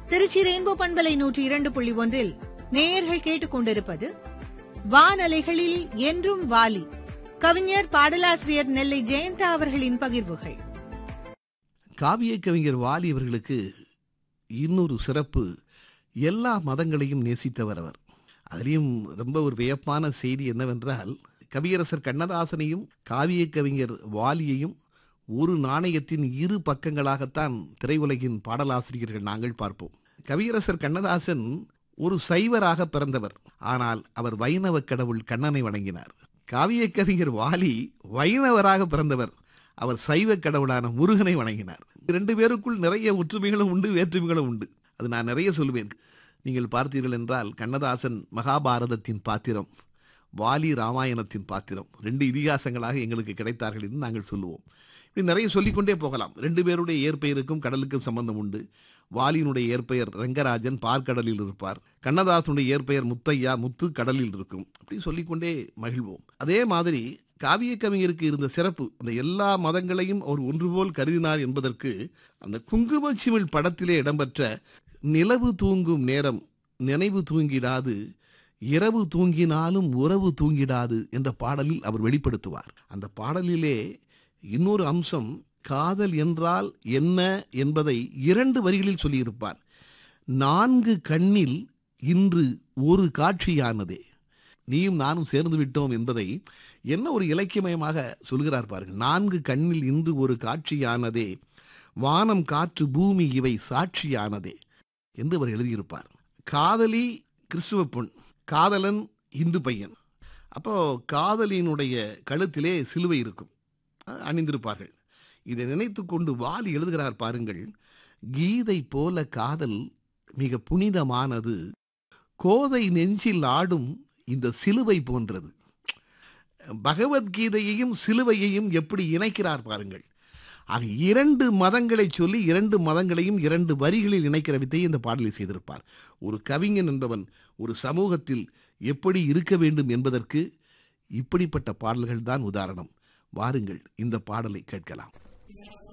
Trichy rainbow பண்பலை நூற்றி இரண்டு புள்ளி ஒன்றில் நேயர்கள் கேட்டுக்கொண்டிருப்பது வானலைகளில் என்றும் வாலி கவிஞர் பாடலாசிரியர் நெல்லை ஜெயந்தா அவர்களின் பகிர்வுகள் காவிய கவிஞர் வாலி அவர்களுக்கு இன்னொரு சிறப்பு எல்லா மதங்களையும் நேசித்தவர் அவர் அதிலையும் ரொம்ப ஒரு வியப்பான செய்தி என்னவென்றால் கவியரசர் கண்ணதாசனையும் காவிய கவிஞர் வாலியையும் ஒரு நாணயத்தின் இரு பக்கங்களாகத்தான் திரையுலகின் பாடலாசிரியர்கள் நாங்கள் பார்ப்போம் கவியரசர் கண்ணதாசன் ஒரு சைவராக பிறந்தவர் ஆனால் அவர் வைணவ கடவுள் கண்ணனை வணங்கினார் காவிய கவிஞர் வாலி வைணவராக பிறந்தவர் அவர் சைவ கடவுளான முருகனை வணங்கினார் இரண்டு பேருக்குள் நிறைய ஒற்றுமைகளும் உண்டு வேற்றுமைகளும் உண்டு அது நான் நிறைய சொல்லுவேன் நீங்கள் பார்த்தீர்கள் என்றால் கண்ணதாசன் மகாபாரதத்தின் பாத்திரம் வாலி ராமாயணத்தின் பாத்திரம் ரெண்டு இதிகாசங்களாக எங்களுக்கு கிடைத்தார்கள் என்று நாங்கள் சொல்லுவோம் இப்படி நிறைய சொல்லிக்கொண்டே போகலாம் ரெண்டு பேருடைய இயற்பெயருக்கும் கடலுக்கும் சம்பந்தம் உண்டு வாலியினுடைய இயற்பெயர் ரங்கராஜன் பார்க்கடலில் இருப்பார் கண்ணதாசனுடைய இயற்பெயர் முத்தையா முத்து கடலில் இருக்கும் அப்படி சொல்லிக்கொண்டே மகிழ்வோம் அதே மாதிரி காவிய கவிஞருக்கு இருந்த சிறப்பு அந்த எல்லா மதங்களையும் அவர் ஒன்றுபோல் கருதினார் என்பதற்கு அந்த குங்குமச்சிமிழ் படத்திலே இடம்பெற்ற நிலவு தூங்கும் நேரம் நினைவு தூங்கிடாது இரவு தூங்கினாலும் உறவு தூங்கிடாது என்ற பாடலில் அவர் வெளிப்படுத்துவார் அந்த பாடலிலே இன்னொரு அம்சம் காதல் என்றால் என்ன என்பதை இரண்டு வரிகளில் சொல்லியிருப்பார் நான்கு கண்ணில் இன்று ஒரு காட்சியானதே நீயும் நானும் சேர்ந்து விட்டோம் என்பதை என்ன ஒரு இலக்கியமயமாக சொல்கிறார் பாருங்கள் நான்கு கண்ணில் இன்று ஒரு காட்சியானதே வானம் காற்று பூமி இவை சாட்சியானதே என்று அவர் எழுதியிருப்பார் காதலி கிறிஸ்துவ பொன் காதலன் இந்து பையன் அப்போ காதலியினுடைய கழுத்திலே சிலுவை இருக்கும் அஹ் அணிந்திருப்பார்கள் இதை நினைத்து கொண்டு வாலி எழுதுகிறார் பாருங்கள் கீதை போல காதல் மிக புனிதமானது கோதை நெஞ்சில் ஆடும் இந்த சிலுவை போன்றது பகவத்கீதையையும் சிலுவையையும் எப்படி இணைக்கிறார் பாருங்கள் ஆக இரண்டு மதங்களை சொல்லி இரண்டு மதங்களையும் இரண்டு வரிகளில் இணைக்கிற வித்தையை இந்த பாடலை செய்திருப்பார் ஒரு கவிஞன் என்பவன் ஒரு சமூகத்தில் எப்படி இருக்க வேண்டும் என்பதற்கு இப்படிப்பட்ட பாடல்கள் தான் உதாரணம் வாருங்கள் இந்த பாடலை கேட்கலாம்